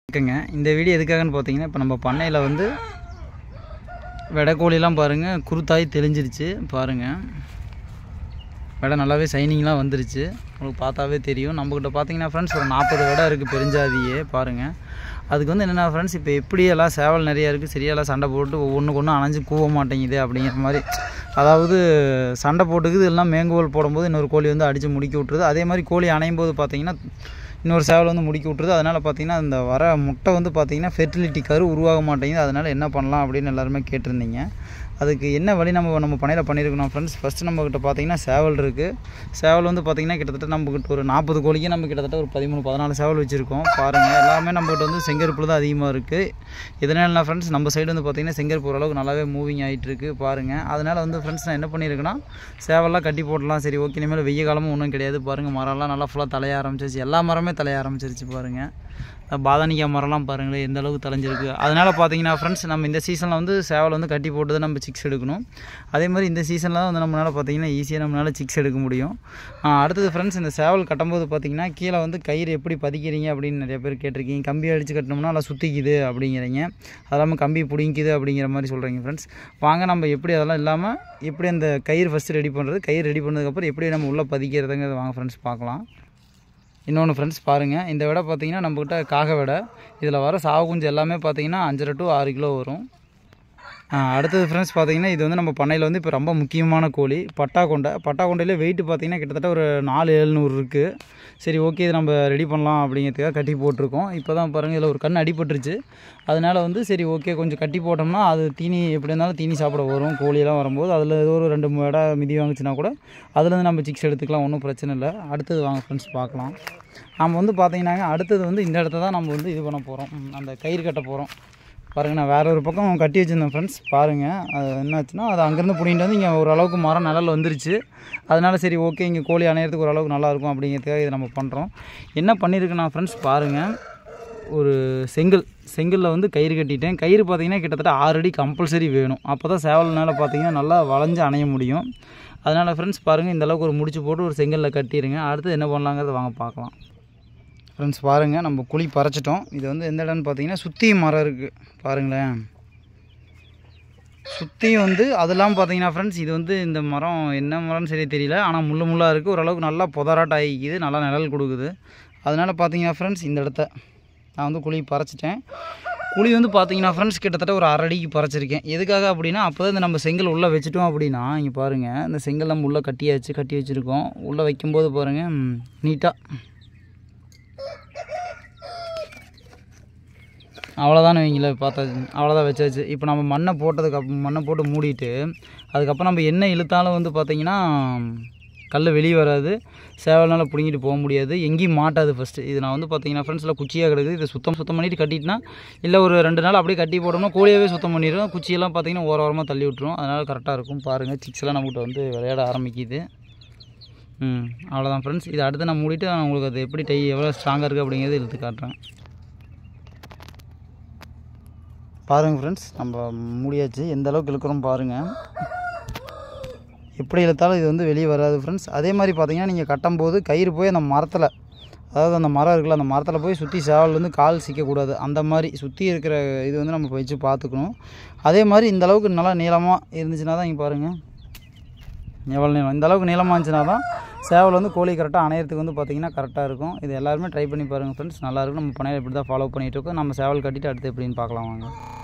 இருக்குங்க இந்த வீடியோ எதுக்காகன்னு பார்த்தீங்கன்னா இப்போ நம்ம பண்ணையில் வந்து வெடைக்கோழிலாம் பாருங்கள் குருத்தாய் தெளிஞ்சிருச்சு பாருங்கள் வெடை நல்லாவே சைனிங்லாம் வந்துருச்சு உங்களுக்கு பார்த்தாவே தெரியும் நம்மக்கிட்ட பார்த்தீங்கன்னா ஃப்ரெண்ட்ஸ் ஒரு நாற்பது வெடை இருக்குது பெருஞ்சாதியே பாருங்கள் அதுக்கு வந்து என்னென்னா ஃப்ரெண்ட்ஸ் இப்போ எப்படி எல்லாம் சேவல் நிறையா இருக்குது சரியாலாம் சண்டை போட்டு ஒவ்வொன்றுக்கு ஒன்று அணைஞ்சு கூவ மாட்டேங்குது அப்படிங்கிற மாதிரி அதாவது சண்டை போட்டுக்குது எல்லாம் மேங்கோல் போடும்போது இன்னொரு கோழி வந்து அடித்து முடிக்க விட்டுருது அதே மாதிரி கோழி அணையும் போது பார்த்தீங்கன்னா இன்னொரு சேவல் வந்து முடிக்க விட்டுருது அதனால் பார்த்தீங்கன்னா அந்த வர முட்டை வந்து பார்த்தீங்கன்னா ஃபெர்டிலிட்டி கரு உருவாக மாட்டேங்குது அதனால் என்ன பண்ணலாம் அப்படின்னு எல்லாருமே கேட்டிருந்தீங்க அதுக்கு என்ன வழி நம்ம நம்ம பண்ணையில் பண்ணியிருக்கணும் ஃப்ரெண்ட்ஸ் ஃபஸ்ட்டு நம்மக்கிட்ட பார்த்தீங்கன்னா சேவல் இருக்குது சேவல் வந்து பார்த்தீங்கன்னா கிட்டத்தட்ட நம்மக்கிட்ட ஒரு நாற்பது கோழிக்கு நம்ம கிட்டத்தட்ட ஒரு பதிமூணு பதினாலு சேவல் வச்சுருக்கோம் பாருங்கள் எல்லாமே நம்மக்கிட்ட வந்து செங்கருப்பில் தான் அதிகமாக இருக்குது இதனால ஃப்ரெண்ட்ஸ் நம்ம சைடு வந்து பார்த்தீங்கன்னா செங்கருப்பு ஓரளவுக்கு நல்லாவே மூவிங் ஆகிட்டு இருக்கு பாருங்கள் அதனால் வந்து ஃப்ரெண்ட்ஸ் நான் என்ன பண்ணியிருக்கேன்னா சேவல்லாம் கட்டி போடலாம் சரி ஓகே இனிமேல் வெய்ய காலமும் ஒன்றும் கிடையாது பாருங்கள் மரம்லாம் நல்லா ஃபுல்லாக தலைய ஆரம்பிச்சிருச்சு எல்லா மரமே தலைய ஆரம்பிச்சிருச்சு பாருங்கள் பாதானிக்காய் மரம்லாம் பாருங்களேன் எந்த அளவுக்கு தலைஞ்சிருக்கு அதனால் பார்த்தீங்கன்னா ஃப்ரெண்ட்ஸ் நம்ம இந்த சீசனில் வந்து சேவல் வந்து கட்டி போட்டு தான் நம்ம சிக்ஸ் எடுக்கணும் அதே மாதிரி இந்த சீசனில் தான் வந்து நம்மளால் பார்த்தீங்கன்னா ஈஸியாக நம்மளால் சிக்ஸ் எடுக்க முடியும் ஆ, அடுத்தது ஃப்ரெண்ட்ஸ் இந்த சேவல் கட்டும்போது பார்த்தீங்கன்னா கீழே வந்து கயிறு எப்படி பதிக்கிறீங்க அப்படின்னு நிறைய பேர் கேட்டிருக்கீங்க கம்பி அடித்து கட்டினோம்னா நல்லா சுற்றிக்குது அப்படிங்கிறீங்க அது இல்லாமல் கம்பி பிடிங்கிக்குது அப்படிங்கிற மாதிரி சொல்கிறீங்க ஃப்ரெண்ட்ஸ் வாங்க நம்ம எப்படி அதெல்லாம் இல்லாமல் எப்படி அந்த கயிறு ஃபஸ்ட்டு ரெடி பண்ணுறது கயிறு ரெடி பண்ணதுக்கப்புறம் எப்படி நம்ம உள்ளே பதிக்கிறதுங்கிறத வாங்க ஃப்ரெண்ட்ஸ் பார்க்கலாம் இன்னொன்று ஃப்ரெண்ட்ஸ் பாருங்கள் இந்த விடை பார்த்தீங்கன்னா நம்மக்கிட்ட காக விடை இதில் வர சாவு குஞ்சு எல்லாமே பார்த்தீங்கன்னா அஞ்சரை டு ஆறு கிலோ வரும் ஆ, அடுத்தது ஃப்ரெண்ட்ஸ் பார்த்தீங்கன்னா இது வந்து நம்ம பண்ணையில் வந்து இப்போ ரொம்ப முக்கியமான கோழி பட்டா கொண்டை பட்டா கொண்டையிலே வெயிட் பார்த்தீங்கன்னா கிட்டத்தட்ட ஒரு நாலு எழுநூறு இருக்குது சரி ஓகே இது நம்ம ரெடி பண்ணலாம் அப்படிங்கிறதுக்காக கட்டி போட்டிருக்கோம் இப்போ தான் பாருங்கள் இதில் ஒரு கண் அடிபட்டுருச்சு அதனால வந்து சரி ஓகே கொஞ்சம் கட்டி போட்டோம்னா அது தீனி எப்படி இருந்தாலும் தீனி சாப்பிட வரும் கோழியெல்லாம் வரும்போது அதில் ஏதோ ஒரு ரெண்டு மூணு இடம் மிதி வாங்குச்சுன்னா கூட அதுலேருந்து நம்ம சிக்ஸ் எடுத்துக்கலாம் ஒன்றும் பிரச்சனை இல்லை அடுத்தது வாங்க ஃப்ரெண்ட்ஸ் பார்க்கலாம் நம்ம வந்து பார்த்தீங்கன்னாங்க அடுத்தது வந்து இந்த இடத்த தான் நம்ம வந்து இது பண்ண போகிறோம் அந்த கயிறு கட்ட போகிறோம் பாருங்கள் நான் வேற ஒரு பக்கம் கட்டி வச்சுருந்தேன் ஃப்ரெண்ட்ஸ் பாருங்கள் அது என்னாச்சுன்னா அது அங்கேருந்து பிடிங்கிட்டு வந்து இங்கே ஓரளவுக்கு மரம் நிழல் வந்துருச்சு அதனால சரி ஓகே இங்கே கோழி அணையிறதுக்கு ஓரளவுக்கு நல்லாயிருக்கும் அப்படிங்கிறதுக்காக இதை நம்ம பண்ணுறோம் என்ன பண்ணியிருக்கேன்னா ஃப்ரெண்ட்ஸ் பாருங்கள் ஒரு செங்கல் செங்கலில் வந்து கயிறு கட்டிட்டேன் கயிறு பார்த்தீங்கன்னா கிட்டத்தட்ட ஆறு அடி கம்பல்சரி வேணும் அப்போ தான் சேவல்னால பார்த்தீங்கன்னா நல்லா வளைஞ்சு அணைய முடியும் அதனால் ஃப்ரெண்ட்ஸ் பாருங்கள் இந்த அளவுக்கு ஒரு முடிச்சு போட்டு ஒரு செங்கலில் கட்டிடுங்க அடுத்து என்ன பண்ணலாங்கிறத வாங்க பார்க்கலாம் ஃப்ரெண்ட்ஸ் பாருங்கள் நம்ம குழி பறிச்சிட்டோம் இது வந்து எந்த இடம்னு பார்த்தீங்கன்னா சுற்றி மரம் இருக்குது பாருங்களேன் சுற்றியும் வந்து அதெல்லாம் பார்த்தீங்கன்னா ஃப்ரெண்ட்ஸ் இது வந்து இந்த மரம் என்ன மரம்னு சரியா தெரியல ஆனால் முள்ளு முள்ளாக இருக்குது ஓரளவுக்கு நல்லா புதராட்ட ஆகிக்குது நல்லா நிழல் கொடுக்குது அதனால் பார்த்தீங்கன்னா ஃப்ரெண்ட்ஸ் இந்த இடத்த நான் வந்து குழி பறிச்சிட்டேன் குழி வந்து பார்த்தீங்கன்னா ஃப்ரெண்ட்ஸ் கிட்டத்தட்ட ஒரு அரை அடிக்கு பறிச்சிருக்கேன் எதுக்காக அப்படின்னா அப்போ தான் இந்த நம்ம செங்கல் உள்ளே வச்சுட்டோம் அப்படின்னா இங்கே பாருங்கள் இந்த செங்கல் நம்ம உள்ளே கட்டியாச்சு கட்டி வச்சுருக்கோம் உள்ளே வைக்கும்போது பாருங்கள் நீட்டாக அவ்வளோதானே வைங்களேன் பார்த்தா அவ்வளோதான் வச்சாச்சு இப்போ நம்ம மண்ணை போட்டதுக்கு அப்புறம் மண்ணை போட்டு மூடிட்டு அதுக்கப்புறம் நம்ம என்ன இழுத்தாலும் வந்து பார்த்தீங்கன்னா கல் வெளியே வராது சேவல்னால பிடுங்கிட்டு போக முடியாது எங்கேயும் மாட்டாது ஃபஸ்ட்டு இது நான் வந்து பார்த்தீங்கன்னா ஃப்ரெண்ட்ஸில் குச்சியாக கிடக்குது இதை சுத்தம் சுத்தம் பண்ணிட்டு கட்டிட்டுனா இல்லை ஒரு ரெண்டு நாள் அப்படியே கட்டி போட்டோம்னா கோழியாகவே சுத்தம் பண்ணிடும் குச்சியெல்லாம் பார்த்தீங்கன்னா ஓர ஓரமாக தள்ளி விட்டுரும் அதனால் கரெக்டாக இருக்கும் பாருங்கள் சிக்ஸ்லாம் நம்மகிட்ட வந்து விளையாட ஆரம்பிக்குது ம் அவ்வளோதான் ஃப்ரெண்ட்ஸ் இதை அடுத்து நான் மூடிட்டு நான் உங்களுக்கு அது எப்படி டை எவ்வளோ ஸ்ட்ராங்காக இருக்குது அப்படிங்கிறது இழுத்து காட்டுறேன் பாருங்கள் ஃப்ரெண்ட்ஸ் நம்ம முடியாச்சு எந்த அளவுக்கு இழுக்கிறோம் பாருங்கள் எப்படி இழுத்தாலும் இது வந்து வெளியே வராது ஃப்ரெண்ட்ஸ் அதே மாதிரி பார்த்தீங்கன்னா நீங்கள் கட்டும்போது கயிறு போய் அந்த மரத்தில் அதாவது அந்த மரம் இருக்குல்ல அந்த மரத்தில் போய் சுற்றி சேவல் வந்து கால் சிக்கக்கூடாது அந்த மாதிரி சுற்றி இருக்கிற இது வந்து நம்ம வச்சு பார்த்துக்கணும் அதே மாதிரி இந்த அளவுக்கு நல்லா நீளமாக இருந்துச்சுன்னா தான் இங்கே பாருங்கள் எவ்வளோ நீளம் இந்த அளவுக்கு நீளமாக இருந்துச்சுன்னா தான் சேவல் வந்து கோழி கரெக்டாக அணையிறதுக்கு வந்து பார்த்தீங்கன்னா கரெக்டாக இருக்கும் இது எல்லாருமே ட்ரை பண்ணி பாருங்கள் ஃப்ரெண்ட்ஸ் நல்லாயிருக்கும் நம்ம பண்ணையில் இப்படி தான் ஃபாலோ பண்ணிகிட்டு இருக்கோம் நம்ம சேவல் கட்டிட்டு அடுத்து எப்படின்னு பார்க்கலாம் வாங்க